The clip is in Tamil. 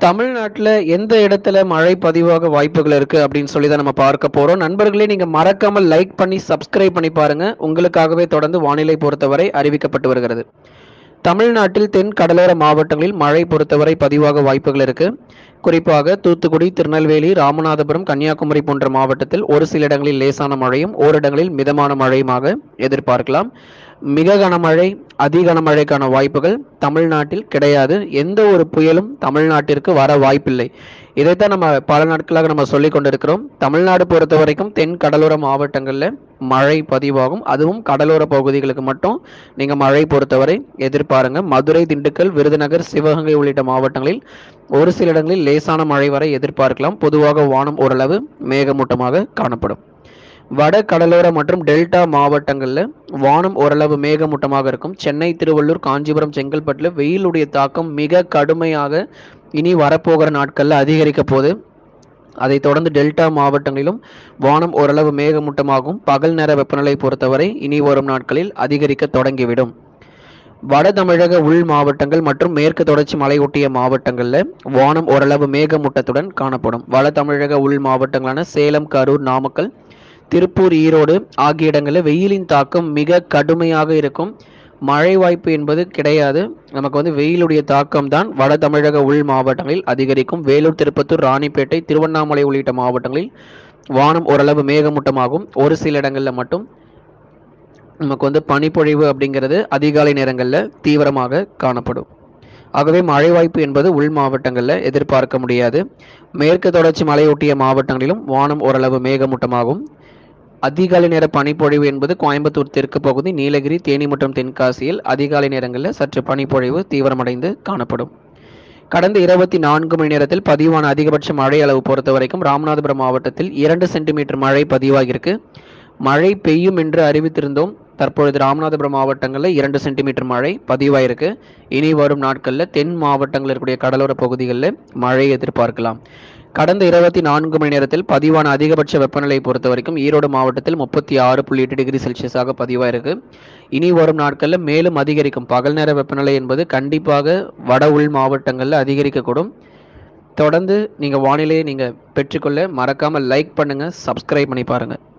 தமிழ்நாட்டுல எந்த இடத்துல மழை பதிவாக வாய்ப்புகள் இருக்கு அப்படின்னு சொல்லி தான் நம்ம பார்க்க போறோம் நண்பர்களே நீங்க மறக்காம லைக் பண்ணி சப்ஸ்கிரைப் பண்ணி பாருங்க உங்களுக்காகவே தொடர்ந்து வானிலை பொறுத்தவரை அறிவிக்கப்பட்டு வருகிறது தமிழ்நாட்டில் தென் கடலோர மாவட்டங்களில் மழை பொறுத்தவரை பதிவாக வாய்ப்புகள் இருக்கு குறிப்பாக தூத்துக்குடி திருநெல்வேலி ராமநாதபுரம் கன்னியாகுமரி போன்ற மாவட்டத்தில் ஒரு சில இடங்களில் லேசான மழையும் ஓரிடங்களில் மிதமான மழையுமாக எதிர்பார்க்கலாம் மிக கனமழை அதி கனமழைக்கான வாய்ப்புகள் தமிழ்நாட்டில் கிடையாது எந்த ஒரு புயலும் தமிழ்நாட்டிற்கு வர வாய்ப்பில்லை இதைத்தான் நம்ம பல நாட்களாக நம்ம சொல்லி கொண்டிருக்கிறோம் தமிழ்நாடு பொறுத்த வரைக்கும் தென் கடலோர மாவட்டங்களில் மழை பதிவாகும் அதுவும் கடலோர பகுதிகளுக்கு மட்டும் நீங்கள் மழை பொறுத்தவரை எதிர்பாருங்க மதுரை திண்டுக்கல் விருதுநகர் சிவகங்கை உள்ளிட்ட மாவட்டங்களில் ஒரு சில இடங்களில் லேசான மழை வரை எதிர்பார்க்கலாம் பொதுவாக வானம் ஓரளவு மேகமூட்டமாக காணப்படும் வட கடலோர மற்றும் டெல்டா மாவட்டங்களில் வானம் ஓரளவு மேகமூட்டமாக இருக்கும் சென்னை திருவள்ளூர் காஞ்சிபுரம் செங்கல்பட்டில் வெயிலுடைய தாக்கம் மிக கடுமையாக இனி வரப்போகிற நாட்களில் அதிகரிக்க போகுது அதைத் தொடர்ந்து டெல்டா மாவட்டங்களிலும் வானம் ஓரளவு மேகமூட்டமாகும் பகல் நேர வெப்பநிலை பொறுத்தவரை இனி வரும் நாட்களில் அதிகரிக்க தொடங்கிவிடும் வட தமிழக உள் மாவட்டங்கள் மற்றும் மேற்கு தொடர்ச்சி மலையொட்டிய மாவட்டங்களில் வானம் ஓரளவு மேகமூட்டத்துடன் காணப்படும் வட தமிழக உள் மாவட்டங்களான சேலம் கரூர் நாமக்கல் திருப்பூர் ஈரோடு ஆகிய இடங்களில் வெயிலின் தாக்கம் மிக கடுமையாக இருக்கும் மழை வாய்ப்பு என்பது கிடையாது நமக்கு வந்து வெயிலுடைய தாக்கம் தான் வட தமிழக உள் மாவட்டங்களில் அதிகரிக்கும் வேலூர் திருப்பத்தூர் ராணிப்பேட்டை திருவண்ணாமலை உள்ளிட்ட மாவட்டங்களில் வானம் ஓரளவு மேகமூட்டமாகும் ஒரு சில இடங்களில் மட்டும் நமக்கு வந்து பனிப்பொழிவு அப்படிங்கிறது அதிகாலை நேரங்களில் தீவிரமாக காணப்படும் ஆகவே மழை வாய்ப்பு என்பது உள் மாவட்டங்களில் எதிர்பார்க்க முடியாது மேற்கு தொடர்ச்சி மலையொட்டிய மாவட்டங்களிலும் வானம் ஓரளவு மேகமூட்டமாகும் அதிகாலை நேர பனிப்பொழிவு என்பது கோயம்புத்தூர் தெற்கு பகுதி நீலகிரி தேனி மற்றும் தென்காசியில் அதிகாலை நேரங்களில் சற்று பனிப்பொழிவு தீவிரமடைந்து காணப்படும் கடந்த இருபத்தி நான்கு மணி நேரத்தில் பதிவான அதிகபட்ச மழை அளவு பொறுத்த வரைக்கும் ராமநாதபுரம் மாவட்டத்தில் இரண்டு சென்டிமீட்டர் மழை பதிவாகியிருக்கு மழை பெய்யும் என்று அறிவித்திருந்தோம் தற்பொழுது ராமநாதபுரம் மாவட்டங்களில் இரண்டு சென்டிமீட்டர் மழை பதிவாயிருக்கு இனி வரும் நாட்களில் தென் மாவட்டங்களில் இருக்கக்கூடிய கடலோர பகுதிகளில் மழை எதிர்பார்க்கலாம் கடந்த இருபத்தி நான்கு மணி நேரத்தில் பதிவான அதிகபட்ச வெப்பநிலை பொறுத்த வரைக்கும் ஈரோடு மாவட்டத்தில் முப்பத்தி ஆறு புள்ளி எட்டு டிகிரி செல்சியஸாக பதிவாயிருக்கு இனி வரும் நாட்களில் மேலும் அதிகரிக்கும் பகல் நேர வெப்பநிலை என்பது கண்டிப்பாக வட உள் மாவட்டங்களில் அதிகரிக்கக்கூடும் தொடர்ந்து நீங்கள் வானிலையை நீங்கள் பெற்றுக்கொள்ள மறக்காமல் லைக் பண்ணுங்கள் சப்ஸ்கிரைப் பண்ணி பாருங்கள்